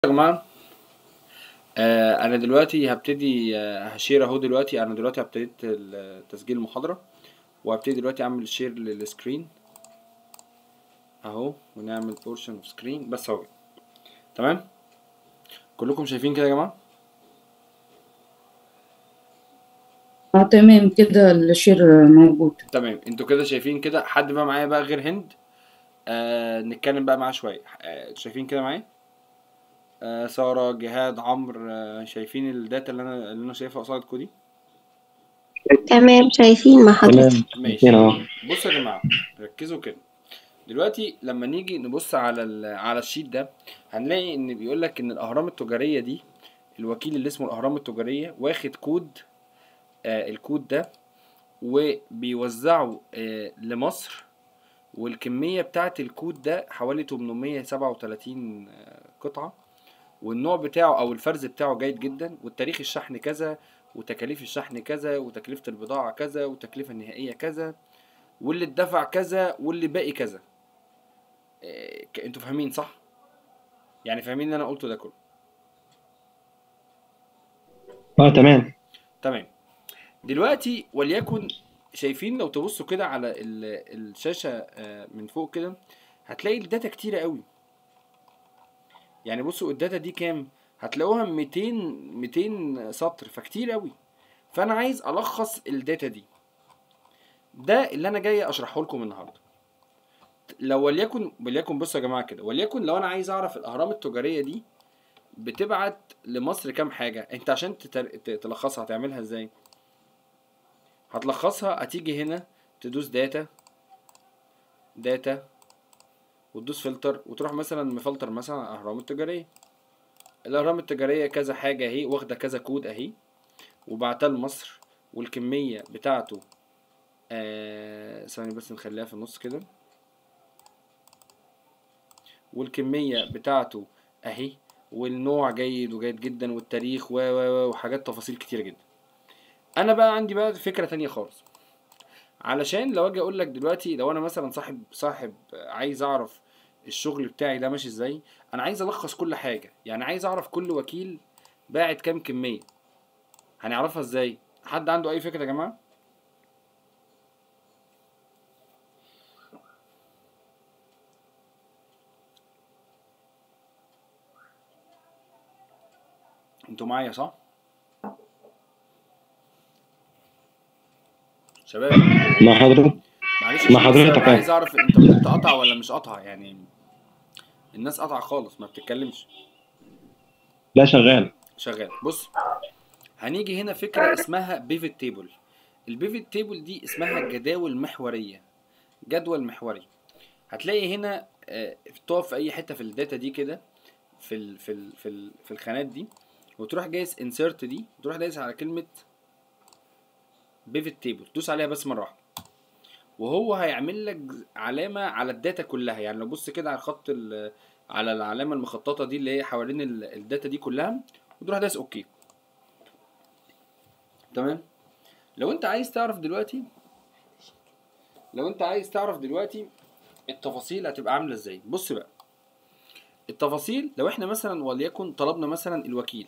يا جماعة آه أنا دلوقتي هبتدي آه هشير أهو دلوقتي أنا دلوقتي ابتديت ال- تسجيل المحاضرة وهبتدي دلوقتي أعمل شير للسكرين أهو ونعمل بورشن اوف سكرين بس أهو تمام كلكم شايفين كده يا جماعة اه تمام كده الشير موجود تمام انتوا كده شايفين كده حد بقى معايا بقى غير هند آه نتكلم بقى معاه شوية آه شايفين كده معايا آه سارة جهاد عمرو آه شايفين الداتا اللي أنا اللي أنا شايفها قصادكوا دي تمام شايفين مع حضرتك تمام ماشي هنا اهو بصوا يا جماعه ركزوا كده دلوقتي لما نيجي نبص على ال- على الشيت ده هنلاقي ان بيقول لك ان الاهرام التجاريه دي الوكيل اللي اسمه الاهرام التجاريه واخد كود آه الكود ده وبيوزعه آه لمصر والكميه بتاعه الكود ده حوالي 837 آه، قطعه والنوع بتاعه او الفرز بتاعه جيد جدا والتاريخ الشحن كذا وتكاليف الشحن كذا وتكلفه البضاعه كذا والتكلفه النهائيه كذا واللي اتدفع كذا واللي باقي كذا إيه، ك- انتوا فاهمين صح يعني فاهمين اللي انا قلته ده كله اه تمام تمام دلوقتي وليكن شايفين لو تبصوا كده على ال- الشاشة آه، من فوق كده هتلاقي الداتا كتيرة قوي يعني بصوا الداتا دي كام هتلاقوها 200 200 سطر فكتير قوي فانا عايز الخص الداتا دي ده اللي انا جاي اشرحه لكم النهارده لو وليكن وليكن بصوا يا جماعه كده وليكن لو انا عايز اعرف الاهرام التجاريه دي بتبعت لمصر كام حاجه انت عشان تتر... ت- تلخصها هتعملها ازاي هتلخصها هتيجي هنا تدوس داتا داتا وتدوس فلتر وتروح مثلا مفلتر مثلا الاهرام التجاريه الاهرام التجاريه كذا حاجه اهي واخده كذا كود اهي وبعتها لمصر والكميه بتاعته آه ثواني بس نخليها في النص كده والكمية بتاعته اهي والنوع جيد وجيد جدا والتاريخ و و و وحاجات تفاصيل كتيرة جدا انا بقى عندي بقى فكرة تانية خالص علشان لو اجي اقول لك دلوقتي لو انا مثلا صاحب صاحب عايز اعرف الشغل بتاعي ده ماشي ازاي انا عايز الخص كل حاجة يعني عايز اعرف كل وكيل باعت كام كمية هنعرفها ازاي حد عنده اي فكرة يا جماعة انتوا معايا صح شباب مع حضرتك معلش مع عشان بس حضرتك انا أهو. عايز اعرف انت كنت قاطع ولا مش قاطع يعني الناس قاطعه خالص ما بتتكلمش لا شغال شغال بص هنيجي هنا فكره اسمها بيفت تيبل البيفت تيبل دي اسمها جداول محوريه جدول محوري هتلاقي هنا آه، تقف في اي حته في الداتا دي كده في ال في ال في ال في الخانات دي وتروح جايز انسيرت دي وتروح دايس على كلمه بيفت تيبل دوس عليها بس مره واحده وهو هيعمل لك علامه على الداتا كلها يعني لو بص كده على الخط ال- على العلامه المخططه دي اللي هي حوالين ال- الداتا دي كلها وتروح دايس اوكي تمام لو انت عايز تعرف دلوقتي لو انت عايز تعرف دلوقتي التفاصيل هتبقى عامله ازاي بص بقى التفاصيل لو احنا مثلا وليكن طلبنا مثلا الوكيل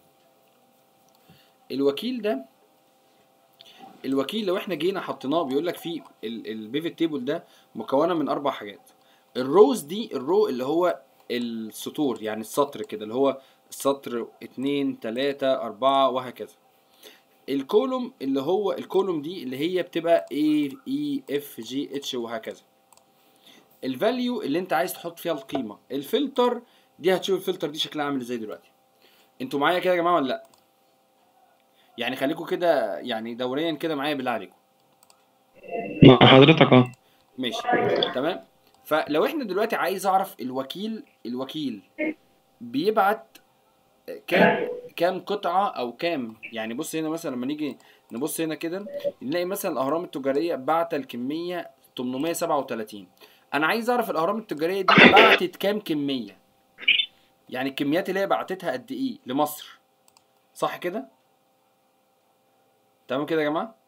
الوكيل ده الوكيل لو احنا جينا حطيناه بيقول لك فيه البيفت تيبل ده مكونه من اربع حاجات الروز دي الرو اللي هو السطور يعني السطر كده اللي هو السطر اتنين تلاتة أربعة وهكذا الكولوم اللي هو الكولوم دي اللي هي بتبقى A E F G H وهكذا الفاليو اللي انت عايز تحط فيها القيمة الفلتر دي هتشوف الفلتر دي شكلها عامل ازاي دلوقتي انتوا معايا كده يا جماعة ولا لا يعني خليكم كده يعني دوريا كده معايا بالله عليكم مع حضرتك اه ماشي تمام فلو احنا دلوقتي عايز اعرف الوكيل الوكيل بيبعت كام كام قطعة او كام يعني بص هنا مثلا لما نيجي نبص هنا كده نلاقي مثلا الاهرام التجارية بعت الكمية 837 انا عايز اعرف الاهرام التجارية دي بعتت كام كمية يعني الكميات اللي هي بعتتها قد ايه لمصر صح كده تمام كده يا جماعة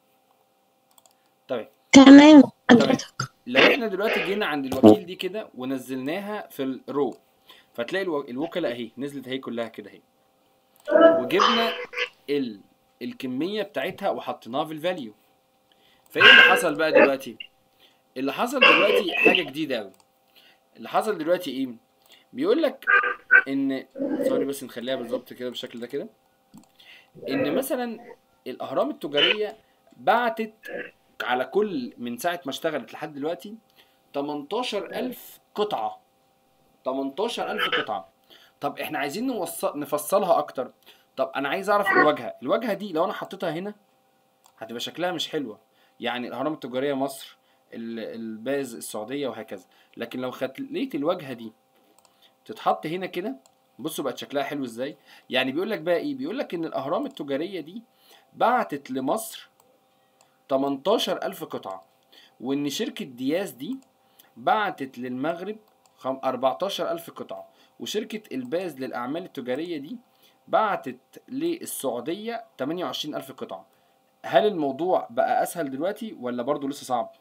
طيب تمام تمام حضرتك لو احنا دلوقتي جينا عند الوكيل دي كده ونزلناها في الرو فتلاقي الو- الوكلاء اهي نزلت اهي كلها كده اهي وجبنا ال... الكميه بتاعتها وحطيناها في الفاليو فايه اللي حصل بقى دلوقتي اللي حصل دلوقتي حاجه جديده قوي اللي حصل دلوقتي ايه بيقول لك ان ثواني بس نخليها بالظبط كده بالشكل ده كده ان مثلا الاهرام التجاريه بعتت على كل من ساعه ما اشتغلت لحد دلوقتي 18000 قطعه 18000 قطعه طب احنا عايزين نوصل نفصلها اكتر طب انا عايز اعرف الواجهه الواجهه دي لو انا حطيتها هنا هتبقى شكلها مش حلوه يعني الاهرام التجاريه مصر ال- الباز السعوديه وهكذا لكن لو خليت الواجهه دي تتحط هنا كده بصوا بقت شكلها حلو ازاي يعني بيقول لك بقى ايه بيقول لك ان الاهرام التجاريه دي بعتت لمصر 18000 قطعه وان شركه دياس دي بعتت للمغرب خم- 14000 قطعه وشركه الباز للاعمال التجاريه دي بعتت للسعوديه 28000 قطعه هل الموضوع بقى اسهل دلوقتي ولا برضه لسه صعب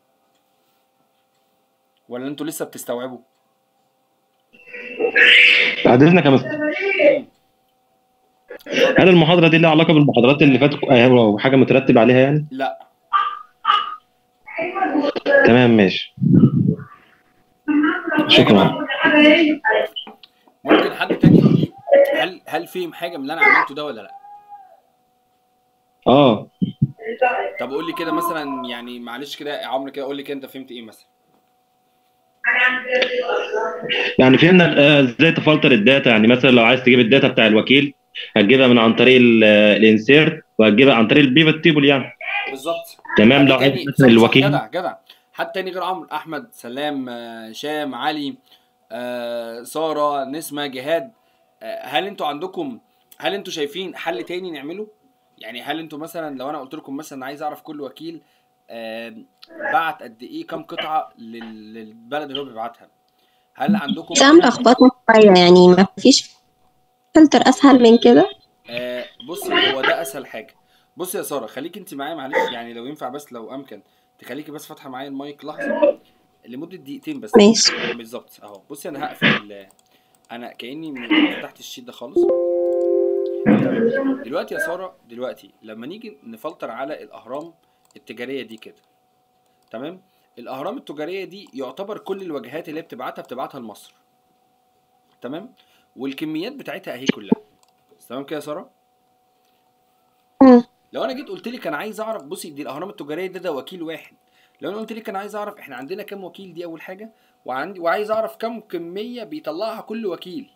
ولا انتوا لسه بتستوعبوا بعد اذنك يا مستر هل المحاضره دي لها علاقه بالمحاضرات اللي فاتت او حاجه مترتب عليها يعني لا تمام ماشي شكرا ممكن حد تاني يقول لي هل هل فهم حاجه من اللي انا عملته ده ولا لا اه طب قول لي كده مثلا يعني معلش كده يا عمرو كده قول لي كده انت فهمت ايه مثلا يعني فهمنا آه، ازاي تفلتر الداتا يعني مثلا لو عايز تجيب الداتا بتاع الوكيل هتجيبها من عن طريق الانسيرت وهتجيبها عن طريق البيفت تيبل يعني بالظبط تمام لو حد عايز تاني- مثلا صح- صح، الوكيل جدع جدع حد تاني غير عمرو احمد سلام آه، هشام علي آه، ساره نسمه جهاد آه، هل انتوا عندكم هل انتوا شايفين حل تاني نعمله يعني هل انتوا مثلا لو انا قلت لكم مثلا عايز اعرف كل وكيل آه، بعت قد ايه كام قطعه لل- للبلد اللي هو بيبعتها هل عندكم سام لخبطنا شوية يعني ما فيش فلتر أسهل من كده آه بصي هو ده اسهل حاجه بصي يا ساره خليك انت معايا معلش يعني لو ينفع بس لو امكن تخليكي بس فاتحه معايا المايك لحظه لمده دقيقتين بس ماشي. بالظبط اهو بصي انا هقفل ال- انا كاني م- فتحت الشيت ده خالص تمام. دلوقتي يا ساره دلوقتي لما نيجي نفلتر على الاهرام التجاريه دي كده تمام الاهرام التجاريه دي يعتبر كل الواجهات اللي هي بتبعتها بتبعتها لمصر تمام والكميات بتاعتها اهي كلها تمام كده يا ساره مم. لو انا جيت قلت لك انا عايز اعرف بصي دي الاهرام التجاريه ده ده وكيل واحد لو انا قلت لك انا عايز اعرف احنا عندنا كام وكيل دي اول حاجه وعندي وعايز اعرف كام كميه بيطلعها كل وكيل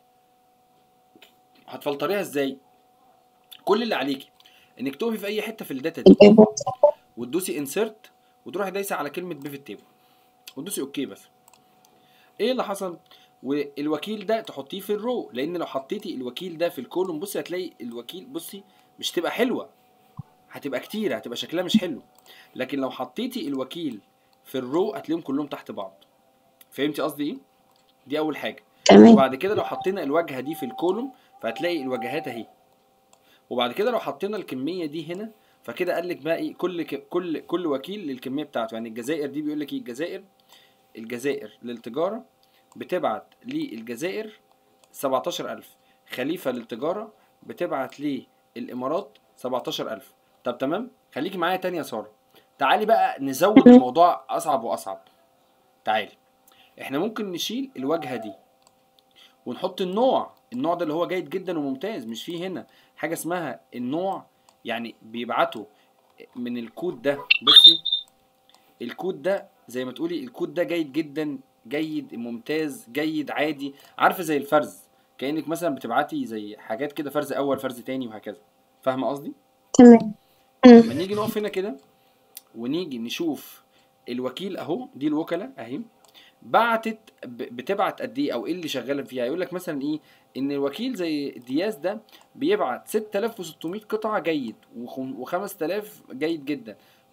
هتفلتريها ازاي كل اللي عليكي انك تقفي في اي حته في الداتا دي وتدوسي انسرت وتروحي دايسه على كلمه بيفت تيبل وتدوسي اوكي بس ايه اللي حصل والوكيل ده تحطيه في الرو لان لو حطيتي الوكيل ده في الكولوم بصي هتلاقي الوكيل بصي مش تبقى حلوه هتبقى كتير هتبقى شكلها مش حلو لكن لو حطيتي الوكيل في الرو هتلاقيهم كلهم تحت بعض فهمتي قصدي ايه دي اول حاجه تمام وبعد كده لو حطينا الواجهه دي في الكولوم فهتلاقي الواجهات اهي وبعد كده لو حطينا الكميه دي هنا فكده قال لك بقى ايه كل ك... كل كل وكيل للكميه بتاعته يعني الجزائر دي بيقول لك ايه الجزائر الجزائر للتجاره بتبعت للجزائر 17000 خليفه للتجاره بتبعت للامارات 17000 طب تمام خليكي معايا تاني يا ساره تعالي بقى نزود الموضوع اصعب واصعب تعالي احنا ممكن نشيل الواجهه دي ونحط النوع النوع ده اللي هو جيد جدا وممتاز مش فيه هنا حاجه اسمها النوع يعني بيبعتوا من الكود ده بصي الكود ده زي ما تقولي الكود ده جيد جدا جيد ممتاز جيد عادي عارفه زي الفرز كانك مثلا بتبعتي زي حاجات كده فرز اول فرز تاني وهكذا فاهمه قصدي تمام لما نيجي نقف هنا كده ونيجي نشوف الوكيل اهو دي الوكلاء اهي بعتت ب- بتبعت قد ايه او ايه اللي شغاله فيها يقول لك مثلا ايه ان الوكيل زي دياس ده بيبعت 6600 قطعه جيد و5000 جيد جدا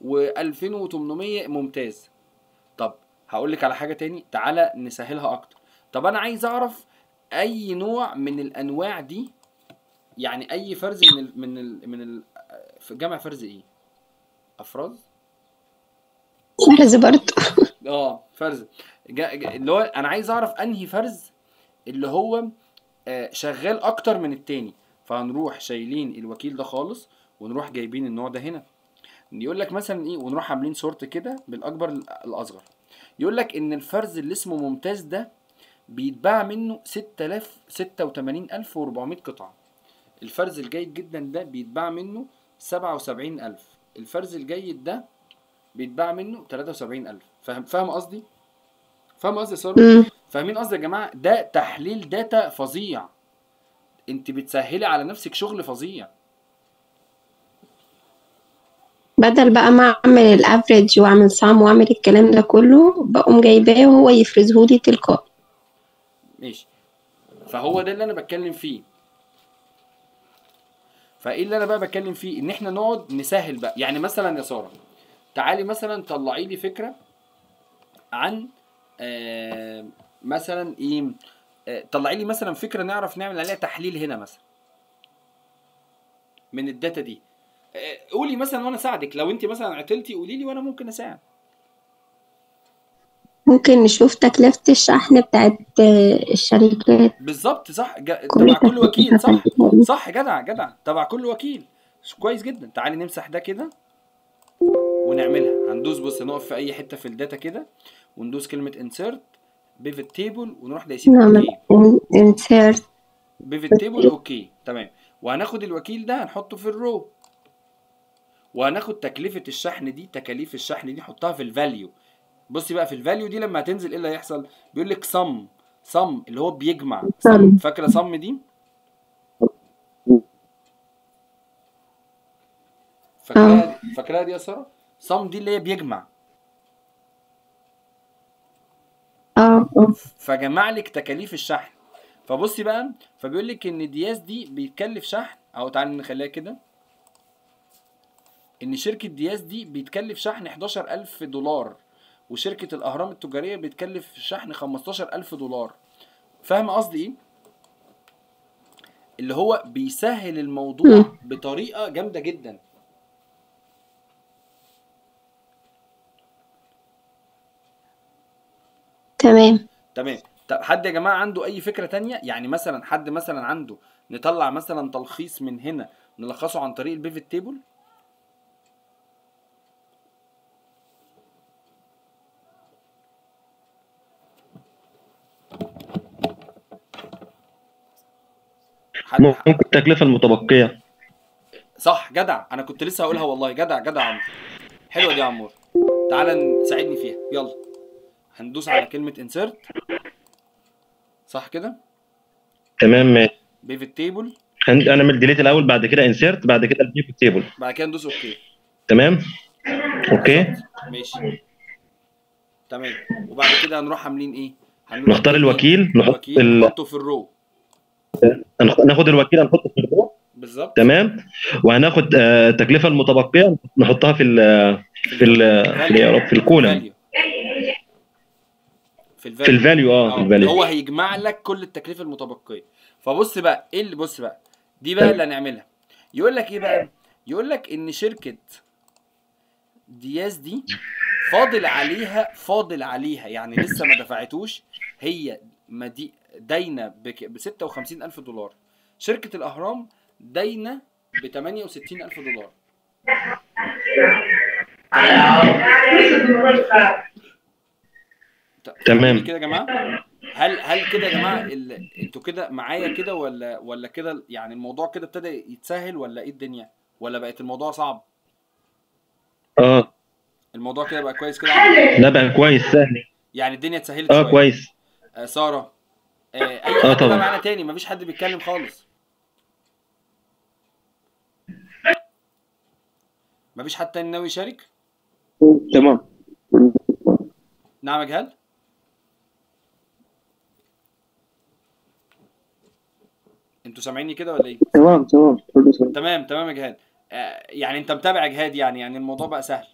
و2800 ممتاز طب هقول لك على حاجه تاني تعالى نسهلها اكتر طب انا عايز اعرف اي نوع من الانواع دي يعني اي فرز من ال من ال من ال في جمع فرز ايه افراز فرز برضه اه فرز جا جا اللي هو انا عايز اعرف انهي فرز اللي هو آه، شغال اكتر من التاني فهنروح شايلين الوكيل ده خالص ونروح جايبين النوع ده هنا يقول لك مثلا ايه ونروح عاملين سورت كده بالاكبر الاصغر يقول لك ان الفرز اللي اسمه ممتاز ده بيتباع منه 6000 86400 قطعه الفرز الجيد جدا ده بيتباع منه 77000 الفرز الجيد ده بيتباع منه 73000 فاهم فاهم قصدي فاهم قصدي يا ساره مم. فاهمين قصدي يا جماعه ده تحليل داتا فظيع انت بتسهلي على نفسك شغل فظيع بدل بقى ما اعمل الافريج واعمل سام واعمل الكلام ده كله بقوم جايباه وهو يفرزهولي تلقائي ماشي فهو ده اللي انا بتكلم فيه فايه اللي انا بقى بتكلم فيه ان احنا نقعد نسهل بقى يعني مثلا يا ساره تعالي مثلا طلعي لي فكره عن آه مثلا ايه آه طلعي لي مثلا فكره نعرف نعمل عليها تحليل هنا مثلا من الداتا دي آه قولي مثلا وانا اساعدك لو انت مثلا عطلتي قولي لي وانا ممكن اساعد ممكن نشوف تكلفة الشحن بتاعت آه، الشركات بالظبط صح جا- كل تبع كل وكيل صح تكلفتها. صح جدع جدع تبع كل وكيل كويس جدا تعالي نمسح ده كده ونعملها هندوس بص نقف في اي حته في الداتا كده وندوس كلمه انسيرت بيفت تيبل ونروح دايسين نعمل اوكي insert بيفت تيبل اوكي تمام وهناخد الوكيل ده هنحطه في الرو وهناخد تكلفه الشحن دي تكاليف الشحن دي نحطها في الفاليو بصي بقى في الفاليو دي لما هتنزل ايه اللي هيحصل بيقول لك صم صم اللي هو بيجمع صم sum. فاكره صم دي فاكراها دي فاكراها دي يا ساره صم دي اللي هي بيجمع اه اه فجمع لك تكاليف الشحن فبصي بقى فبيقول لك ان دياس دي بيتكلف شحن اهو تعالى نخليها كده ان شركه دياس دي بيتكلف شحن 11000 دولار وشركه الاهرام التجاريه بيتكلف شحن 15000 دولار فاهم قصدي ايه اللي هو بيسهل الموضوع مم. بطريقه جامده جدا تمام تمام طب حد يا جماعه عنده اي فكره تانية يعني مثلا حد مثلا عنده نطلع مثلا تلخيص من هنا نلخصه عن طريق البيفت تيبل حد ممكن التكلفه المتبقيه صح جدع انا كنت لسه هقولها والله جدع جدع يا عمرو حلوه دي يا عمور تعالى ساعدني فيها يلا هندوس على كلمه انسيرت صح كده تمام ماشي بيفت تيبل هن- انا من ديليت الاول بعد كده انسيرت بعد كده البيفت تيبل بعد كده ندوس اوكي تمام اوكي ماشي تمام وبعد كده هنروح عاملين ايه هنروح نختار جايبين الوكيل نحط الوكيل ال... نحطه في الرو هنخ- ناخد الوكيل هنحطه في الرو بالظبط تمام وهناخد آه، التكلفه المتبقيه نحطها في ال في ال في, ال- يا رب في الكولم value. في في الفاليو اه في اه الفاليو هو هيجمع لك كل التكلفه المتبقيه فبص بقى ايه اللي بص بقى دي بقى اللي هنعملها يقول لك ايه بقى يقول لك ان شركه دياز دي فاضل عليها فاضل عليها يعني لسه ما دفعتوش هي ما دي داينه ب 56000 دولار شركه الاهرام داينه ب 68000 دولار ت- تمام. فاهمين كده يا جماعه هل هل كده يا جماعه ال... انتوا كده معايا كده ولا ولا كده يعني الموضوع كده ابتدى يتسهل ولا ايه الدنيا ولا بقت الموضوع صعب اه الموضوع كده بقى كويس كده عندك؟ لا بقى كويس سهل يعني الدنيا اتسهلت اه شويه كويس آه ساره آه اي اه حد بقى طبعا. معانا تاني مفيش حد بيتكلم خالص مفيش حد تاني ناوي يشارك تمام نعم يا جهال انتوا سامعيني كده ولا ايه تمام تمام كله سلام. تمام تمام يا جهاد آه يعني انت متابع يا جهاد يعني يعني الموضوع بقى سهل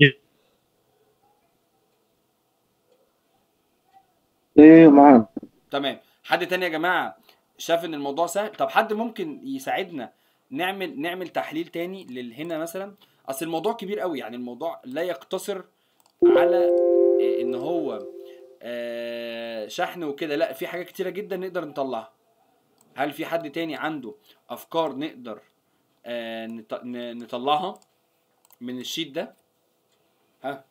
ايه معانا تمام حد تاني يا جماعه شاف ان الموضوع سهل طب حد ممكن يساعدنا نعمل نعمل تحليل تاني للهنا مثلا اصل الموضوع كبير قوي يعني الموضوع لا يقتصر على إيه ان هو آه شحن وكده لا في حاجات كتيره جدا نقدر نطلعها هل في حد تاني عنده افكار نقدر آه نط- ن- نطلعها من الشيت ده ها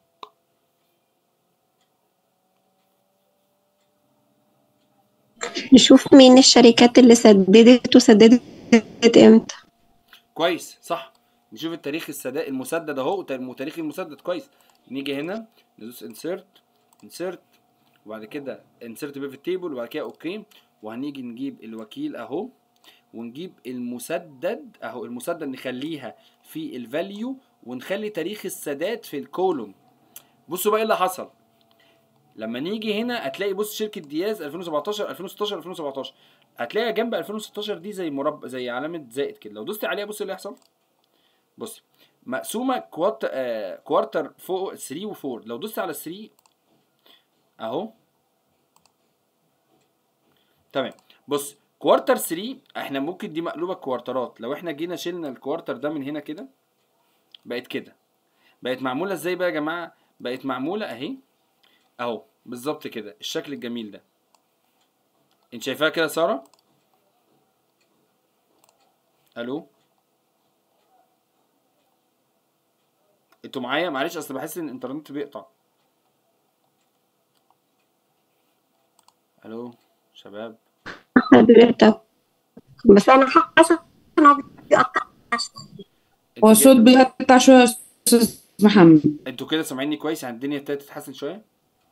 نشوف مين الشركات اللي سددت وسددت امتى كويس صح نشوف التاريخ السداد المسدد اهو وت- وتاريخ المسدد كويس نيجي هنا ندوس انسيرت انسيرت وبعد كده انسيرت بيفت تيبل وبعد كده اوكي وهنيجي نجيب الوكيل اهو ونجيب المسدد اهو المسدد نخليها في الفاليو ونخلي تاريخ السداد في الكولوم بصوا بقى ايه اللي حصل لما نيجي هنا هتلاقي بص شركه دياز 2017 2016 2017 هتلاقي جنب 2016 دي زي مربع زي علامه زائد كده لو دوست عليها بص إيه اللي هيحصل بص مقسومه كوارتر آه كوارتر فوق 3 و4 لو دوست على 3 اهو تمام بص كوارتر 3 احنا ممكن دي مقلوبه كوارترات لو احنا جينا شلنا الكوارتر ده من هنا كده بقت كده بقت معموله ازاي بقى يا جماعه بقت معموله اهي اهو بالظبط كده الشكل الجميل ده انت شايفاها كده يا ساره الو انتوا معايا معلش اصل بحس ان الانترنت بيقطع الو شباب حضرتك بس انا حاسه ان هو بيقطع انتوا هو الصوت كده- بيقطع شوية يا أستاذ محمد انتوا كده سامعيني كويس يعني الدنيا ابتدت تتحسن شويه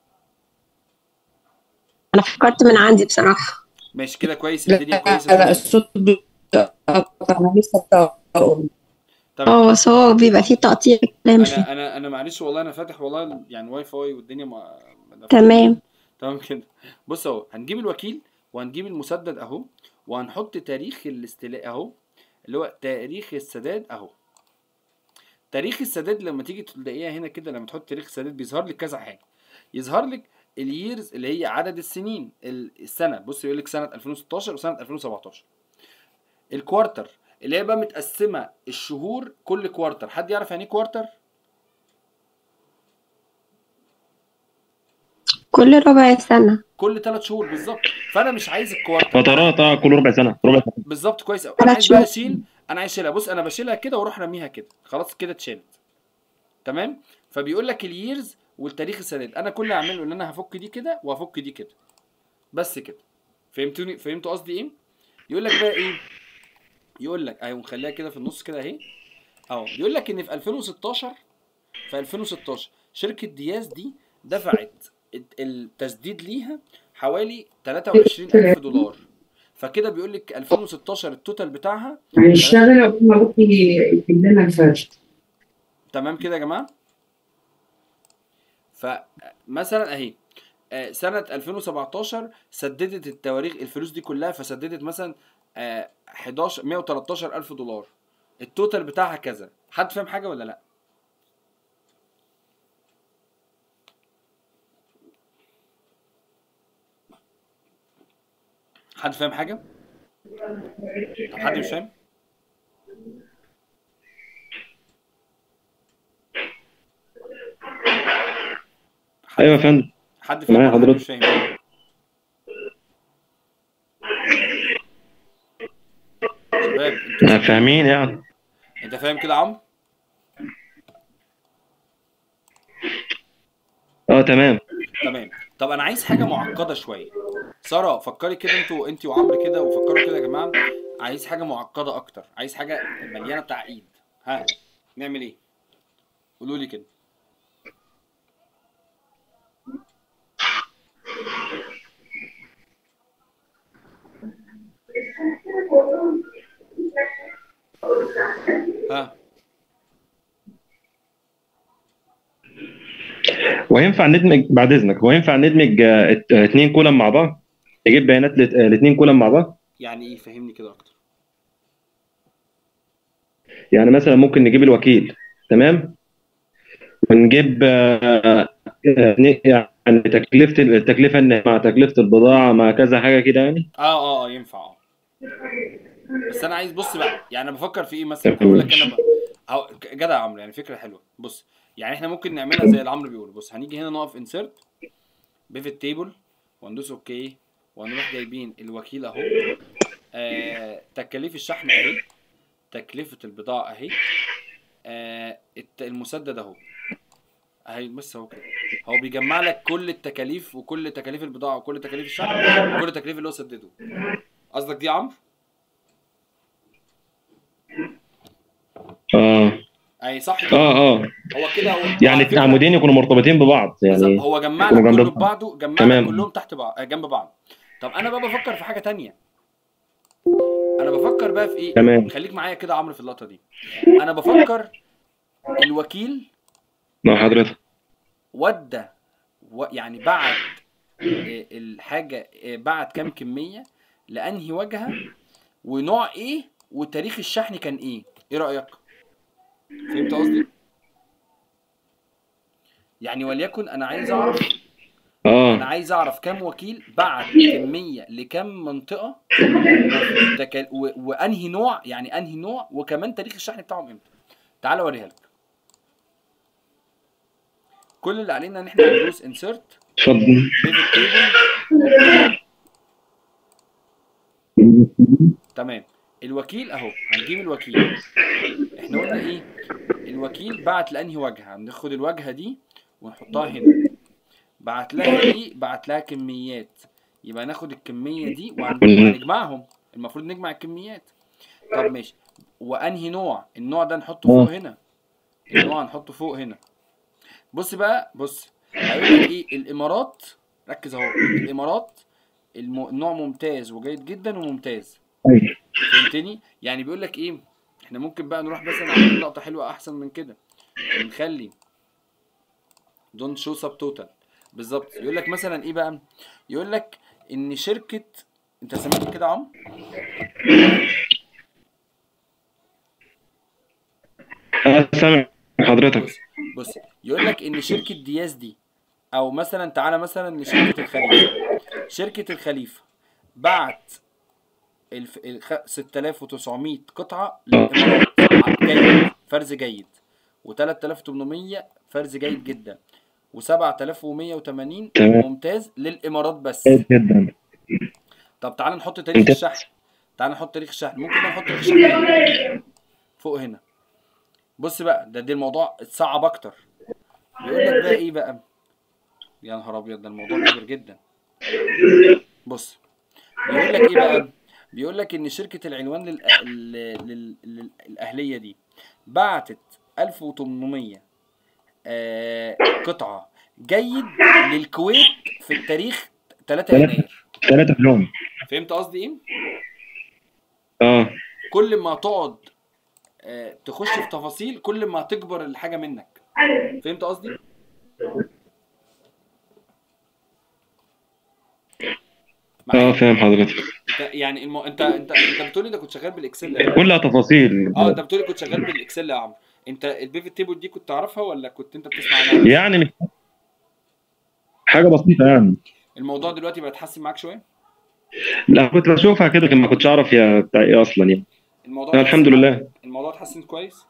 انا فكرت من عندي بصراحه ماشي كده كويس لا الدنيا كويسه لا كده الصوت بيقطع أنا لسه بقول تمام اه بس هو بيبقى فيه تقطيع كلام فيه انا انا انا معلش والله انا فاتح والله يعني واي فاي والدنيا ما ما- تمام تمام كده بص اهو هنجيب الوكيل وهنجيب المسدد اهو وهنحط تاريخ الاستيلاء اهو اللي هو تاريخ السداد اهو تاريخ السداد لما تيجي تلاقيها هنا كده لما تحط تاريخ السداد بيظهر لك كذا حاجه يظهر لك الييرز اللي هي عدد السنين ال- السنه بص يقول لك سنه 2016 وسنه 2017 الكوارتر اللي هي بقى متقسمه الشهور كل كوارتر حد يعرف يعني ايه كوارتر كل ربع سنه كل ثلاث شهور بالظبط فانا مش عايز الكوارتر فترات اه كل ربع سنه ربع سنه بالظبط كويس قوي انا ثلاث عايز بقى شهور. اشيل انا عايز اشيلها بص انا بشيلها كده واروح راميها كده خلاص كده اتشالت تمام فبيقول لك الييرز والتاريخ السداد انا كل اللي هعمله ان انا هفك دي كده وهفك دي كده بس كده فهمتوني فهمتوا قصدي ايه يقول لك بقى ايه يقول لك اهي ونخليها كده في النص كده اهي اهو يقول لك ان في 2016 في 2016 شركه دياز دي دفعت الت- التسديد ليها حوالي 23000 دولار فكده بيقول لك 2016 التوتال بتاعها هنشتغل قبل ما أبوك يجيب لنا الفرش تمام كده يا جماعه فمثلا اهي آه، سنه 2017 سددت التواريخ الفلوس دي كلها فسددت مثلا آه، 11 113 الف دولار التوتال بتاعها كذا حد فاهم حاجه ولا لا حد فاهم حاجه طب حد مش فاهم حد ايوه يا فاهم؟ فندم حد فاهم معايا ولا حد حضرتك. مش فاهم شباب انتوا آه، فاهمين يعني انت فاهم كده يا عمرو اه تمام تمام طب انا عايز حاجه معقده شويه ساره فكري كده انتوا انت وعمرو كده وفكروا كده يا جماعه عايز حاجه معقده اكتر عايز حاجه مليانه تعقيد ها نعمل ايه قولوا لي كده ها وينفع ندمج بعد اذنك هو ينفع ندمج آه، ات- آه، اتنين كولم مع بعض نجيب بيانات لت- آه، الاتنين كولم مع بعض يعني ايه فهمني كده اكتر يعني مثلا ممكن نجيب الوكيل تمام ونجيب آه، آه، ن- يعني تكلفة التكلفة إن- مع تكلفة البضاعة مع كذا حاجة كده يعني اه اه اه ينفع اه بس انا عايز بص بقى يعني انا بفكر في ايه مثلا هقول لك انا بقى أهو جدع يا عمرو يعني فكره حلوه بص يعني احنا ممكن نعملها زي اللي عمرو بيقول بص هنيجي هنا نقف انسيرت بيفت تيبل وندوس اوكي وهنروح جايبين الوكيل اهو آه تكاليف الشحن اهي تكلفة البضاعة اهي آه الت- المسدد اهو اهي بس اهو كده هو بيجمع لك كل التكاليف وكل تكاليف البضاعة وكل تكاليف الشحن وكل التكاليف اللي هو سدده قصدك دي يا عمرو؟ اه اي صح كده اه اه هو كده هو يعني وعلى فكرة- العمودين يكونوا مرتبطين ببعض بالظبط يعني هو جمع يكونوا لك جنب كله بعض. ببعضه جمع لك تمام. كلهم تحت بعض آه، جنب بعض طب انا بقى بفكر في حاجه تانية انا بفكر بقى في ايه تمام. خليك معايا كده يا عمرو في اللقطه دي انا بفكر الوكيل مع حضرتك ودى و... يعني بعت آه، الحاجه آه، بعت كام كميه لانهي واجهه ونوع ايه وتاريخ الشحن كان ايه ايه رايك فهمت قصدي يعني وليكن انا عايز اعرف انا اه عايز اعرف كام وكيل بعت كميه لكام منطقه وتكال... و... وانهي نوع يعني انهي نوع وكمان تاريخ الشحن بتاعهم امتى تعال اوريها لك كل اللي علينا ان احنا ندوس انسرت اتفضل بيفت تيبل تمام الوكيل اهو هنجيب الوكيل احنا قلنا ايه الوكيل بعت لانهي واجهه هناخد الواجهه دي ونحطها هنا بعت لها ايه بعت لها كميات يبقى ناخد الكميه دي وهن- وهنجمعهم المفروض نجمع الكميات طب ماشي وانهي نوع النوع ده نحطه فوق هنا النوع هنحطه فوق هنا بص بقى بص هيقول لك ايه الامارات ركز اهو الامارات الم... النوع ممتاز وجيد جدا وممتاز أيوة. فهمتني يعني بيقول لك ايه احنا ممكن بقى نروح مثلا عاملين لقطه حلوه احسن من كده نخلي دونت شو سب توتال بالظبط يقول لك مثلا ايه بقى يقول لك ان شركه انت سامعني كده يا عم انا سامع حضرتك بص بص يقول لك ان شركه دياز دي او مثلا تعالى مثلا لشركه الخليفه شركه الخليفه بعت الف... الخ... 6900 قطعه للامارات جيد فرز جيد و3800 فرز جيد جدا و7180 تمام. ممتاز للامارات بس كويس جدا طب تعالى نحط تاريخ انت- الشحن تعالى نحط تاريخ الشحن ممكن بقى نحط تاريخ الشحن هنا. فوق هنا بص بقى ده دي الموضوع اتصعب اكتر بيقول لك بقى ايه بقى يا نهار ابيض ده الموضوع كبير جدا بص بيقول لك ايه بقى بيقول لك ان شركه العنوان لل... لل... لل... للاهليه دي بعتت 1800 آه... قطعه جيد للكويت في التاريخ 3 يناير ثلاثة في اليوم فهمت قصدي ايه اه كل ما تقعد آه، تخش في تفاصيل كل ما تكبر الحاجه منك فهمت قصدي اه معايا؟ فاهم حضرتك انت يعني المو... انت انت انت بتقولي انت كنت شغال بالاكسل يا عمرو. كلها تفاصيل اه انت بتقولي كنت شغال بالاكسل يا عمرو انت البيفت تيبل دي كنت تعرفها ولا كنت انت بتسمع عنها يعني مش حاجة بسيطة يعني الموضوع دلوقتي بقى يتحسن معاك شويه لا كنت بشوفها كده لكن ما كنتش اعرف هي بتاع ايه اصلا يعني الموضوع آه، الحمد اتحسن- لله الموضوع اتحسن كويس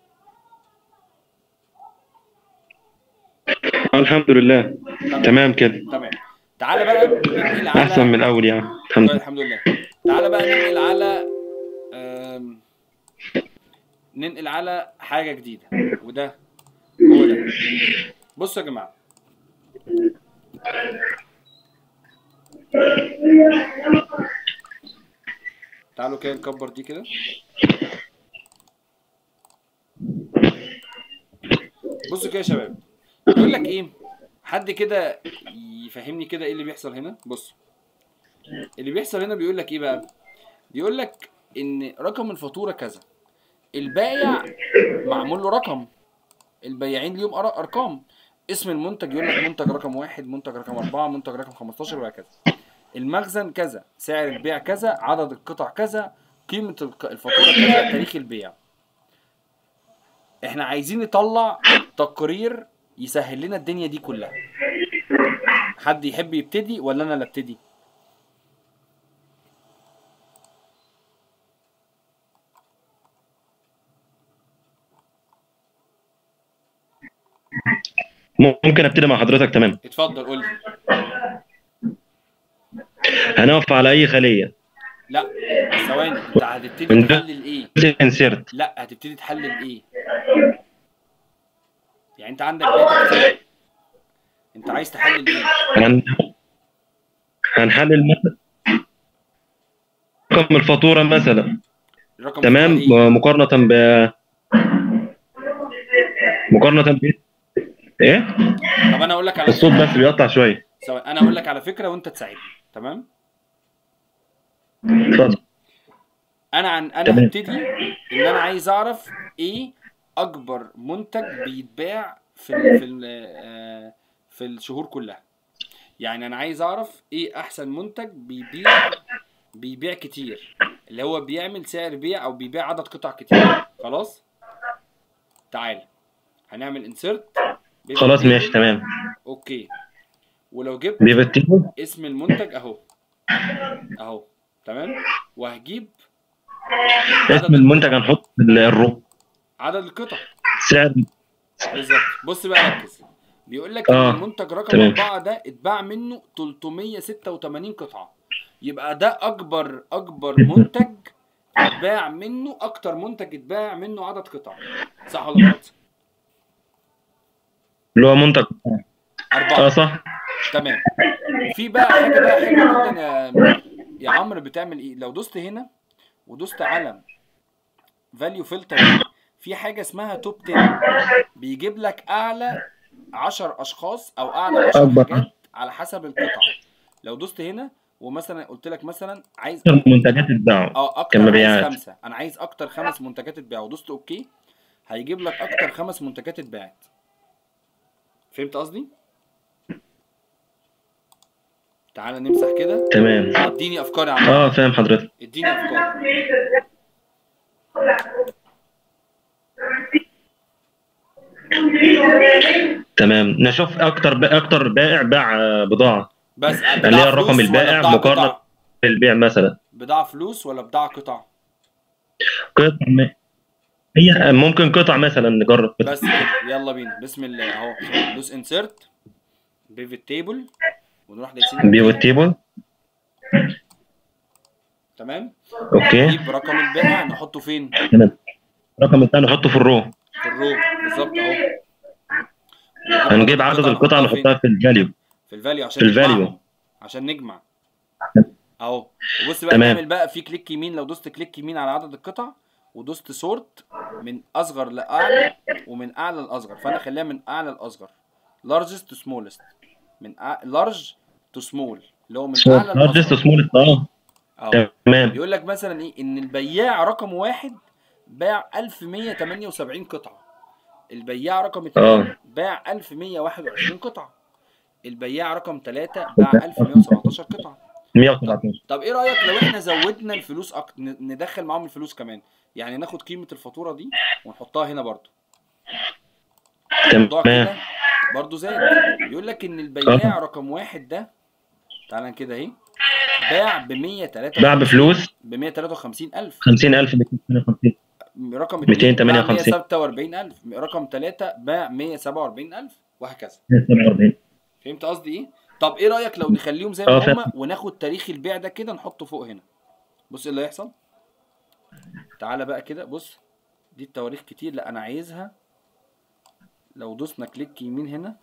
آه، الحمد لله تمام كده تمام تعالى بقى ننقل على احسن من الاول يعني الحمد طيب لله الحمد لله تعالى بقى ننقل على آم، ننقل على حاجة جديدة وده هو ده بصوا يا جماعة تعالوا كده نكبر دي كده بصوا كده يا شباب بيقول لك ايه حد كده يفهمني كده ايه اللي بيحصل هنا بص اللي بيحصل هنا بيقول لك ايه بقى بيقول لك ان رقم الفاتوره كذا البائع معمول له رقم البياعين ليهم أر- ارقام اسم المنتج يقول لك منتج رقم واحد منتج رقم أربعة منتج رقم 15 وهكذا المخزن كذا سعر البيع كذا عدد القطع كذا قيمة الق- الفاتورة كذا تاريخ البيع احنا عايزين نطلع تقرير يسهل لنا الدنيا دي كلها حد يحب يبتدي ولا انا اللي ابتدي ممكن ابتدي مع حضرتك تمام اتفضل قول لي هنقف على اي خليه لا ثواني انت هتبتدي من ده- تحلل ايه انسيرت لا هتبتدي تحلل ايه يعني انت عندك داتا كتير انت عايز تحلل ايه هن... هنحلل مثلا رقم الفاتوره مثلا الرقم تمام بتاع ايه مقارنه ب مقارنه ب ايه طب انا اقول لك على الصوت بس بيقطع شويه ثواني انا اقول لك على فكره وانت تساعدني تمام اتفضل انا عن انا تمام. هبتدي ان انا عايز اعرف ايه اكبر منتج بيتباع في ال في ال آه، في الشهور كلها يعني انا عايز اعرف ايه احسن منتج بيبيع بيبيع كتير اللي هو بيعمل سعر بيع او بيبيع عدد قطع كتير خلاص تعال هنعمل انسرت خلاص ماشي تمام اوكي ولو جبت بيبتدوا اسم المنتج اهو اهو تمام وهجيب اسم المنتج هنحط الرو عدد القطع سعر بالظبط بص بقى ركز بيقول لك آه، ان المنتج رقم تمام. أربعة ده اتباع منه 386 قطعة يبقى ده أكبر أكبر منتج اتباع منه أكتر منتج اتباع منه عدد قطع صح ولا غلط؟ اللي هو منتج اه أربعة صح تمام في بقى حاجة بقى حلوة جدا يا يا عمرو بتعمل إيه؟ لو دوست هنا ودوست على فاليو فلتر في حاجة اسمها توب 10 بيجيب لك أعلى 10 أشخاص أو أعلى 10 أكبر. حاجات على حسب القطع لو دوست هنا ومثلا قلت لك مثلا عايز اكتر منتجات اتباعوا اه اكتر كمبيعات. عايز خمسه انا عايز اكتر خمس منتجات اتباعوا دوست اوكي هيجيب لك اكتر خمس منتجات اتباعت فهمت قصدي تعالى نمسح كده تمام اديني افكار يا عم اه فاهم حضرتك اديني افكار تمام نشوف اكتر اكتر بائع باع آه، بضاعه بس اللي هي الرقم البائع مقارنة بضاعة, البيع مثلا بضاعة فلوس ولا بضاعة قطع قطع م... هي ممكن قطع مثلا نجرب بس كده يلا بينا بسم الله اهو دوس انسرت بيفت تيبل ونروح دايسين بيو التيبل تمام اوكي نجيب رقم البائع نحطه فين تمام الرقم الثاني نحطه في الرو في الرو بالظبط اهو هنجيب عدد القطع نحطها فين؟ نحطها في الفاليو في الفاليو عشان في الفاليو. نجمعهم. عشان نجمع اهو وبص بقى تمام. نعمل بقى في كليك يمين لو دوست كليك يمين على عدد القطع ودوست سورت من اصغر لاعلى ومن اعلى لاصغر فانا اخليها من اعلى لاصغر largest to smallest من لارج تو سمول اللي هو من اعلى لارجست لاصغر سمول اه اهو تمام بيقول لك مثلا ايه ان البياع رقم واحد باع 1178 قطعه البياع رقم اثنين اه. باع 1121 قطعه البياع رقم ثلاثة باع 1117 قطعه 117 طب ايه رايك لو احنا زودنا الفلوس أكتر ندخل معاهم الفلوس كمان يعني ناخد قيمه الفاتوره دي ونحطها هنا برضو الموضوع تمام كده برضو زاد بيقول لك ان البياع رقم واحد ده تعالى كده اهي باع ب 103 باع بفلوس ب 153 الف 50000 252 رقم 2 باع 258. 147000 رقم 3 باع 147000 وهكذا 147 فهمت قصدي ايه طب ايه رايك لو نخليهم زي اه ما فاهم. هما وناخد تاريخ البيع ده كده نحطه فوق هنا بص ايه اللي هيحصل تعالى بقى كده بص دي التواريخ كتير لا انا عايزها لو دوسنا كليك يمين هنا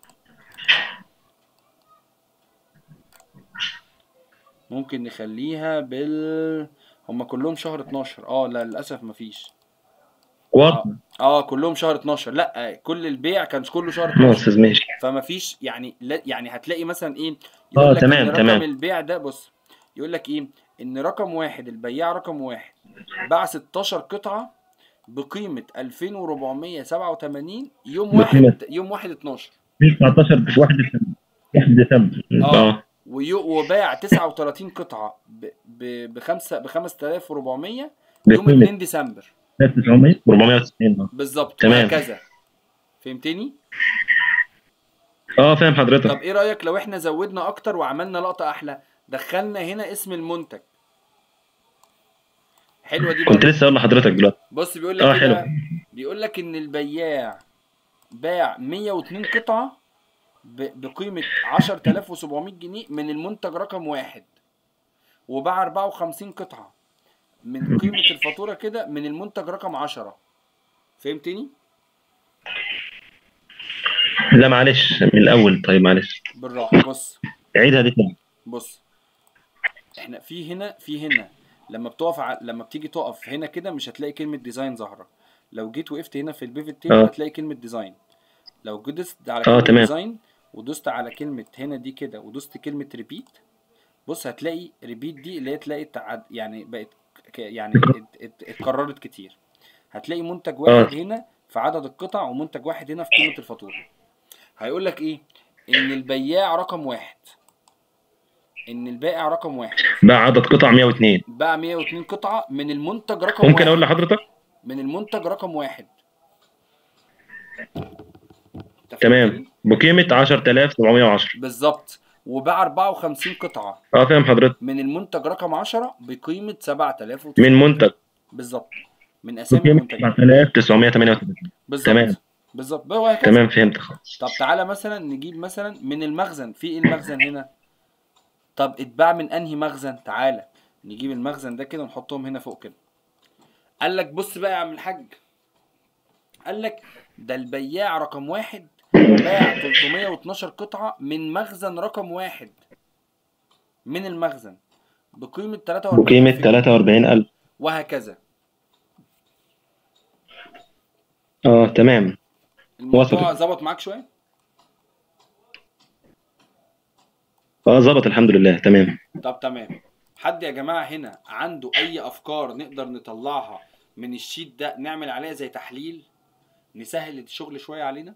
ممكن نخليها بال هما كلهم شهر 12 اه لا للاسف مفيش كواد اه كلهم شهر 12 لا كل البيع كان كله شهر اه 12 استاذ ماشي فما فيش يعني لا يعني هتلاقي مثلا ايه اه، يقول لك تمام، ان رقم تمام. البيع ده بص يقول لك ايه ان رقم واحد البياع رقم واحد باع 16 قطعه بقيمه 2487 يوم بقيمة. واحد يوم واحد 12 19 في 1 ديسمبر 1 ديسمبر اه. اه ويو- وباع 39 قطعه ب ب بخمسة ب 5400 يوم بقيمة 2 ديسمبر 900 460 بالظبط تمام. وهكذا فهمتني؟ اه فاهم طب حضرتك ايه رايك لو احنا زودنا اكتر وعملنا لقطه احلى دخلنا هنا اسم المنتج حلوه دي كنت برضه لسه اقول لحضرتك دلوقتي بص بيقول لك اه ايه حلو بقى؟ بيقول لك ان البياع باع 102 قطعه ب- بقيمه 10700 جنيه من المنتج رقم واحد وباع 54 قطعه من قيمه الفاتوره كده من المنتج رقم 10 فهمتني لا معلش من الاول طيب معلش بالراحه بص عيدها دي تاني بص احنا في هنا في هنا لما بتقف ع... لما بتيجي تقف هنا كده مش هتلاقي كلمه ديزاين ظاهره لو جيت وقفت هنا في البيفت تيبل اه. هتلاقي كلمه ديزاين لو جيت دوست على اه، كلمه تمام. ديزاين ودوست على كلمه هنا دي كده ودوست كلمه ريبيت بص هتلاقي ريبيت دي اللي هي تلاقي تعد... يعني بقت ك... يعني ات... ات... اتكررت كتير هتلاقي منتج واحد هنا في عدد القطع ومنتج واحد هنا في قيمه الفاتوره هيقول لك ايه ان البياع رقم واحد ان البائع رقم واحد باع عدد قطع 102 باع 102 قطعة من المنتج رقم ممكن واحد اقول لحضرتك من المنتج رقم واحد أنت تمام فهمتني؟ بقيمه 10710 بالظبط وباع 54 قطعة اه فاهم حضرتك من المنتج رقم 10 بقيمة 7000 من منتج بالظبط من اسامي بقيمه المنتجين 7938 بالظبط تمام. بالظبط بقى وهكذا تمام فهمت خلاص طب تعالى مثلا نجيب مثلا من المخزن في ايه المخزن هنا طب اتباع من انهي مخزن تعالى نجيب المخزن ده كده ونحطهم هنا فوق كده قال لك بص بقى يا عم الحاج قال لك ده البياع رقم واحد باع 312 قطعة من مخزن رقم واحد من المخزن بقيمة 43 بقيمه 43000 وهكذا اه تمام الموضوع وصلت. ظبط معاك شوية اه ظبط الحمد لله تمام طب تمام حد يا جماعة هنا عنده أي أفكار نقدر نطلعها من الشيت ده نعمل عليها زي تحليل نسهل الشغل شوية علينا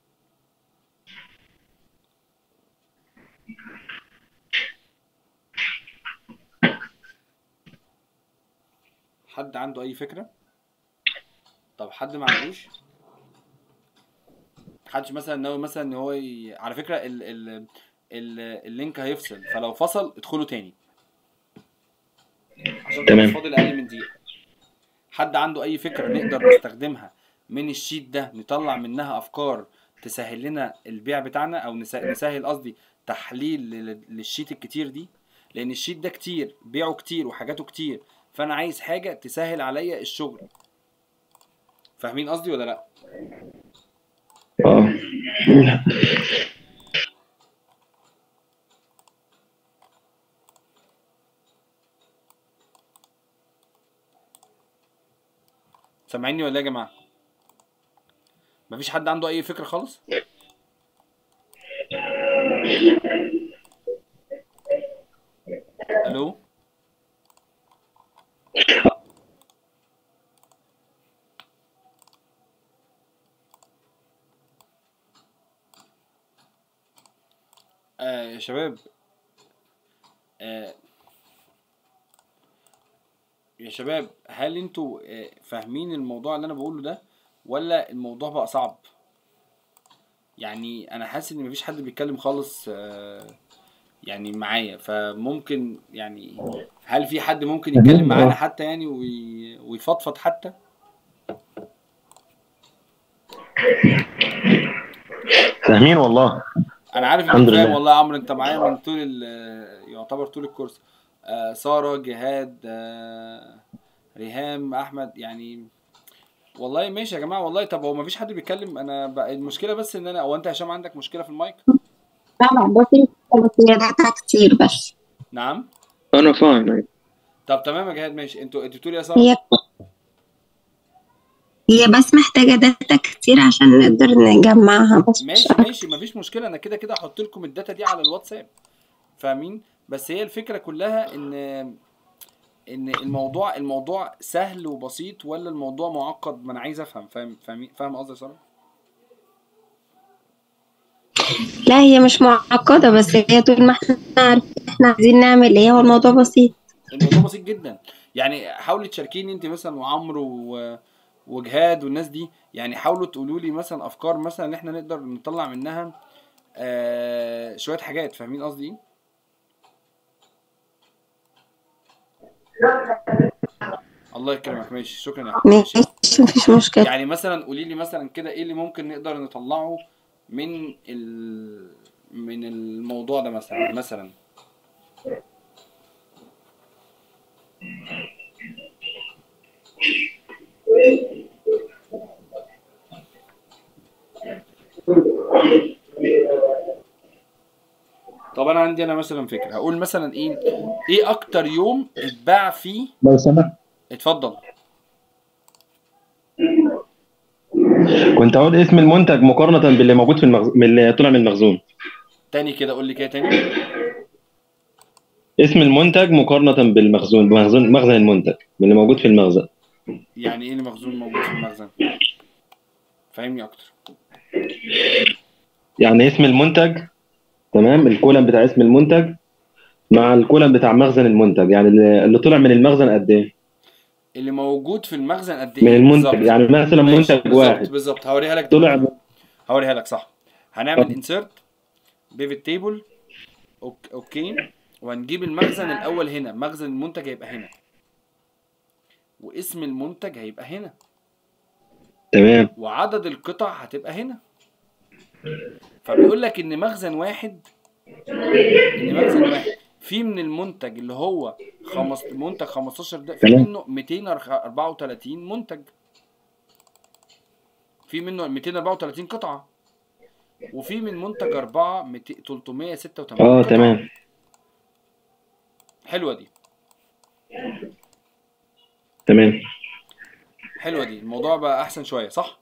حد عنده أي فكرة؟ طب حد ما عندوش؟ حدش مثلا ناوي مثلا ان هو ي... على فكرة ال... ال... ال... اللينك هيفصل فلو فصل ادخلوا تاني عشان تمام. تمام فاضل اقل من دقيقة حد عنده اي فكرة نقدر نستخدمها من الشيت ده نطلع منها افكار تسهل لنا البيع بتاعنا او نس- نسهل قصدي تحليل لل- للشيت الكتير دي لان الشيت ده كتير بيعه كتير وحاجاته كتير فانا عايز حاجة تسهل عليا الشغل فاهمين قصدي ولا لا اه سامعيني ولا إيه يا جماعة مفيش حد عنده اي فكرة خالص الو آه يا شباب آه يا شباب هل انتوا آه، فاهمين الموضوع اللي انا بقوله ده ولا الموضوع بقى صعب يعني انا حاسس ان مفيش حد بيتكلم خالص آه، يعني معايا فممكن يعني هل في حد ممكن يتكلم معانا حتى يعني وي- ويفضفض حتى فاهمين والله انا عارف الحمد انك فاهم لله. والله يا عمرو انت معايا من طول ال- يعتبر طول الكورس آه ساره جهاد آه ريهام احمد يعني والله ماشي يا جماعه والله طب هو مفيش حد بيتكلم انا بقى المشكله بس ان انا او انت يا هشام عندك مشكله في المايك لا لا بسيط بس هي داتا كتير بس نعم انا فاهم أيوة. طب تمام يا جهاد ماشي انتوا انتوا بتقولوا يا ساره هي هي بس محتاجة داتا كتير عشان نقدر نجمعها بس مش ماشي أكتر. ماشي مفيش مشكله انا كده كده هحط لكم الداتا دي على الواتساب فاهمين بس هي الفكره كلها ان ان الموضوع الموضوع سهل وبسيط ولا الموضوع معقد ما انا عايز افهم فاهم فاهم فاهم قصدي يا ساره لا هي مش معقدة بس هي طول ما احنا عارفين احنا عايزين نعمل ايه هو الموضوع بسيط الموضوع بسيط جدا يعني حاولي تشاركيني انت مثلا وعمرو و- وجهاد والناس دي يعني حاولوا تقولوا لي مثلا افكار مثلا ان احنا نقدر نطلع منها آه شويه حاجات فاهمين قصدي ايه الله يكرمك ماشي شكرا يا احمد ماشي. ماشي مفيش مشكلة يعني مثلا قولي لي مثلا كده ايه اللي ممكن نقدر نطلعه من ال... من الموضوع ده مثلا مثلا طب انا عندي انا مثلا فكره هقول مثلا ايه ايه اكتر يوم اتباع فيه لو سمحت اتفضل كنت هقول اسم المنتج مقارنه باللي موجود في المخزون من اللي طلع من المخزون تاني كده قول لي كده تاني اسم المنتج مقارنه بالمخزون بمخزون مخزن المنتج من اللي موجود في المخزن يعني ايه اللي مخزون موجود في المخزن فاهمني اكتر يعني اسم المنتج تمام الكولم بتاع اسم المنتج مع الكولم بتاع مخزن المنتج يعني اللي اللي طلع من المخزن قد ايه اللي موجود في المخزن قد ايه من المنتج بالظبط. يعني مثلا ماشي، منتج بالظبط واحد بالظبط هوريها لك طلع دلوقتي. هوريها لك صح هنعمل طب. انسيرت بيفت تيبل اوكي وهنجيب المخزن الاول هنا مخزن المنتج هيبقى هنا واسم المنتج هيبقى هنا تمام وعدد القطع هتبقى هنا فبيقول لك ان مخزن واحد ان مخزن واحد في من المنتج اللي هو خمس منتج 15 ده في تمام. منه 234 منتج في منه 234 قطعة وفي من منتج 4 200 386 اه قطعة. تمام حلوة دي تمام حلوة دي الموضوع بقى أحسن شوية صح؟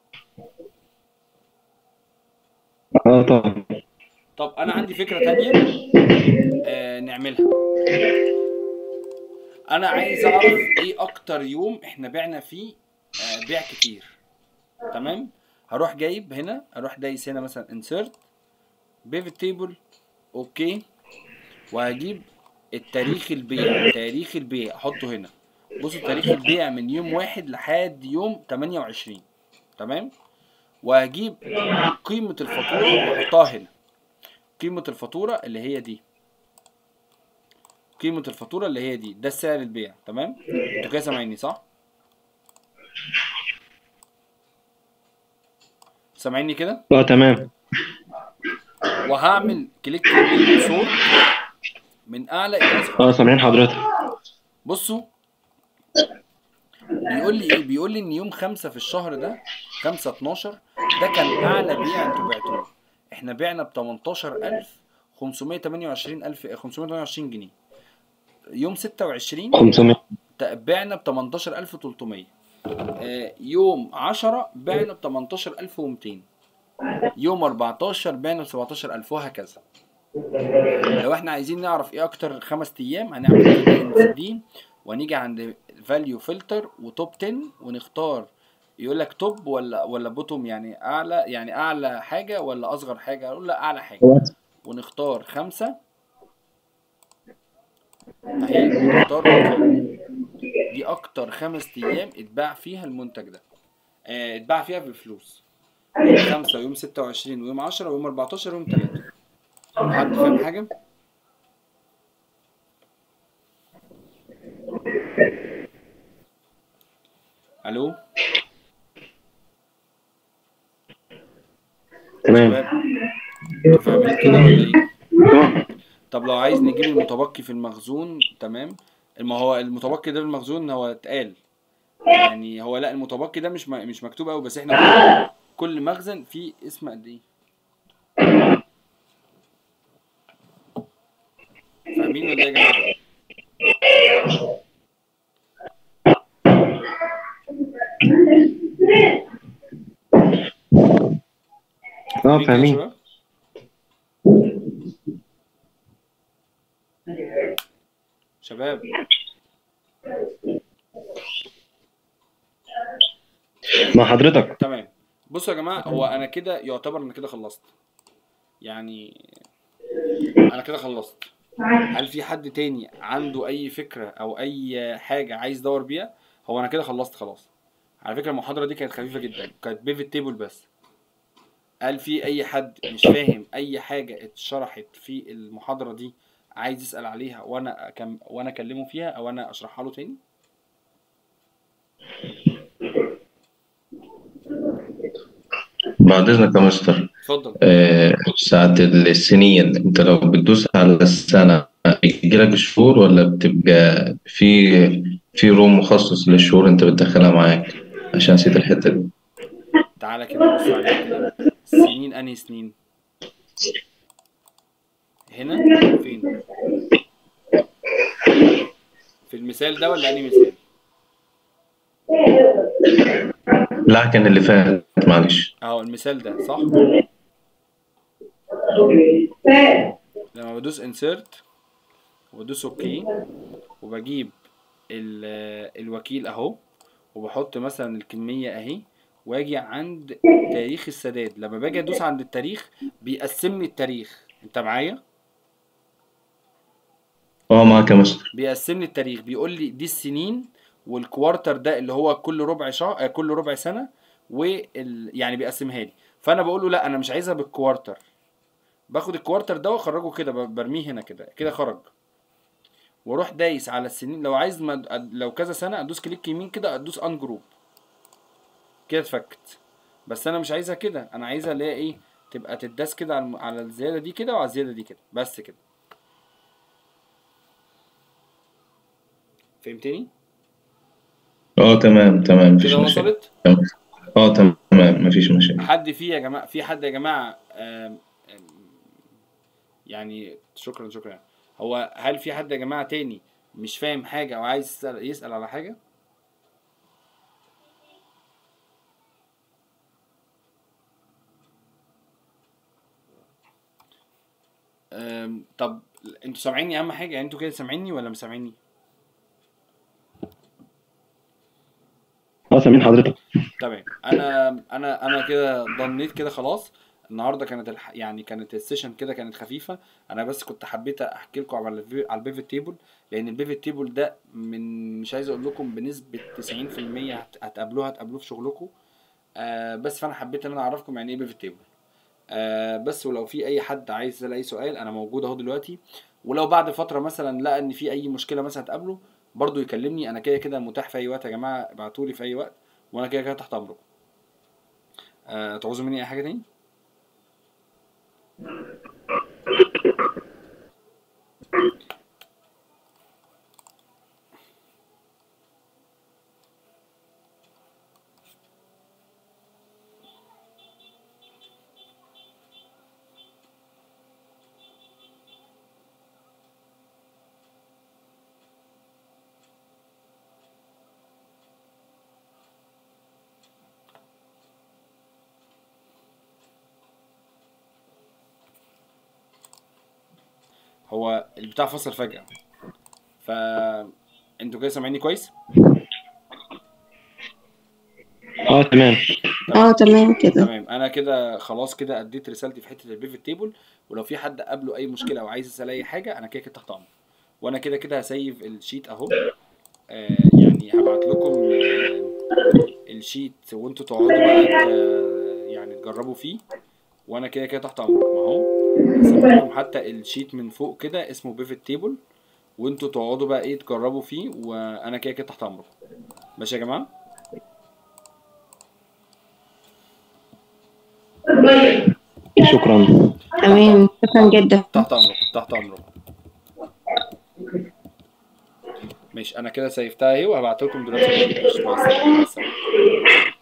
اه طبعا طب انا عندي فكره تانية آه نعملها انا عايز اعرف ايه اكتر يوم احنا بعنا فيه آه بيع كتير تمام هروح جايب هنا اروح دايس هنا مثلا انسيرت بيفت تيبل اوكي وهجيب التاريخ البيع تاريخ البيع احطه هنا بصوا تاريخ البيع من يوم واحد لحد يوم 28 تمام وهجيب قيمة الفاتورة واحطها هنا قيمة الفاتورة اللي هي دي قيمة الفاتورة اللي هي دي ده السعر البيع تمام انتوا كده سامعيني صح سامعيني كده اه تمام وهعمل كليك يمين صوت من اعلى الى اسفل اه سامعين حضرتك بصوا بيقول لي ايه بيقول لي ان يوم خمسة في الشهر ده خمسة 12 ده كان اعلى بيع انتوا بعتوه احنا بعنا ب 18000 528 الف 528 جنيه يوم 26 500 ت- بعنا ب 18300 آه، يوم 10 بعنا ب 18200 يوم 14 بعنا ب 17000 وهكذا لو احنا عايزين نعرف ايه اكتر خمس ايام هنعمل دي ونيجي عند فاليو فلتر وتوب 10 ونختار يقول لك توب ولا ولا بوتوم يعني اعلى يعني اعلى حاجه ولا اصغر حاجه اقول لا اعلى حاجه ونختار خمسة اهي ونختار أوكي. دي اكتر خمس ايام اتباع فيها المنتج ده آه اتباع فيها بالفلوس يوم خمسة ويوم ستة وعشرين ويوم عشرة ويوم اربعتاشر ويوم تلاتة حد فاهم حاجة؟ الو تمام شباب انتوا فاهمين كده ولا ايه؟ اه طب لو عايز نجيب المتبقي في المخزون تمام ما هو المتبقي ده في المخزون هو اتقال يعني هو لا المتبقي ده مش م- مش مكتوب قوي بس احنا كل مخزن فيه اسم قد ايه فاهمين ولا ايه يا جماعه اه كده يا فاهمين شباب؟ شباب مع حضرتك تمام بصوا يا جماعه هو انا كده يعتبر انا كده خلصت يعني انا كده خلصت هل في حد تاني عنده اي فكره او اي حاجه عايز يدور بيها هو انا كده خلصت خلاص على فكره المحاضره دي كانت خفيفه جدا كانت بيفت تيبل بس هل في اي حد مش فاهم اي حاجه اتشرحت في المحاضره دي عايز يسال عليها وانا أكم... وانا اكلمه فيها او انا اشرحها له تاني بعد إذنك يا مستر اتفضل آه، ساعة السنين أنت لو بتدوس على السنة بيجيلك شهور ولا بتبقى في في روم مخصص للشهور أنت بتدخلها معاك عشان نسيت الحتة دي تعالى كده بص عليها كده سنين انهي سنين هنا فين في المثال ده ولا انهي مثال لا كان اللي فات معلش اهو المثال ده صح لما بدوس انسيرت وبدوس اوكي وبجيب ال- الوكيل اهو وبحط مثلا الكمية اهي واجي عند تاريخ السداد لما باجي ادوس عند التاريخ بيقسم لي التاريخ انت معايا اه معاك يا مستر بيقسم لي التاريخ بيقول لي دي السنين والكوارتر ده اللي هو كل ربع شهر كل ربع سنه وال... يعني بيقسمها لي فانا بقول له لا انا مش عايزها بالكوارتر باخد الكوارتر ده واخرجه كده ب- برميه هنا كده كده خرج واروح دايس على السنين لو عايز مد... لو كذا سنه ادوس كليك يمين كده ادوس ان جروب كده اتفكت بس انا مش عايزها كده انا عايزها اللي هي ايه تبقى تداس كده على الم- على الزياده دي كده وعلى الزياده دي كده بس كده فهمتني اه تمام تمام مفيش كده مشاكل وصلت اه تمام مفيش مشاكل حد فيه يا جماعه في حد يا جماعه آم، آم، يعني شكرا شكرا هو هل في حد يا جماعه تاني مش فاهم حاجه او عايز يسال, يسأل على حاجه آم، طب انتوا سامعيني اهم حاجه يعني انتوا كده سامعيني ولا مش سامعيني اه سامعين حضرتك تمام انا انا انا كده ضنيت كده خلاص النهارده كانت الح... يعني كانت السيشن كده كانت خفيفه انا بس كنت حبيت احكي لكم على الفي... على البيفت تيبل لان البيفت تيبل ده من مش عايز اقول لكم بنسبه 90% هت... هتقابلوه هتقابلوه في شغلكم آه بس فانا حبيت ان انا اعرفكم يعني ايه بيفت تيبل آه بس ولو في اي حد عايز يسال اي سؤال انا موجود اهو دلوقتي ولو بعد فتره مثلا لقى ان في اي مشكله مثلا هتقابله برضو يكلمني انا كده كده متاح في اي وقت يا جماعه ابعتوا لي في اي وقت وانا كده كده تحت امركم آه تعوزوا مني اي حاجه تاني هو البتاع فصل فجأة ف انتوا كده سامعيني كويس؟ اه تمام اه تمام كده تمام انا كده خلاص كده اديت رسالتي في حته البيفت تيبل ولو في حد قابله اي مشكله او عايز يسال اي حاجه انا كده كده تحت امرك وانا كده كده هسيف الشيت اهو آه يعني هبعت لكم آه الشيت وانتوا تقعدوا بقى ت- يعني تجربوا فيه وانا كده كده تحت امرك ما هو هسيب لكم حتى الشيت من فوق كده اسمه بيفت تيبل وانتوا تقعدوا بقى ايه تجربوا فيه وانا كده كده تحت امركم ماشي يا جماعه شكرا تمام شكرا جدا تحت امرك تحت امرك ماشي انا كده سيفتها اهي وهبعت لكم دلوقتي مع السلامة. مع السلامة.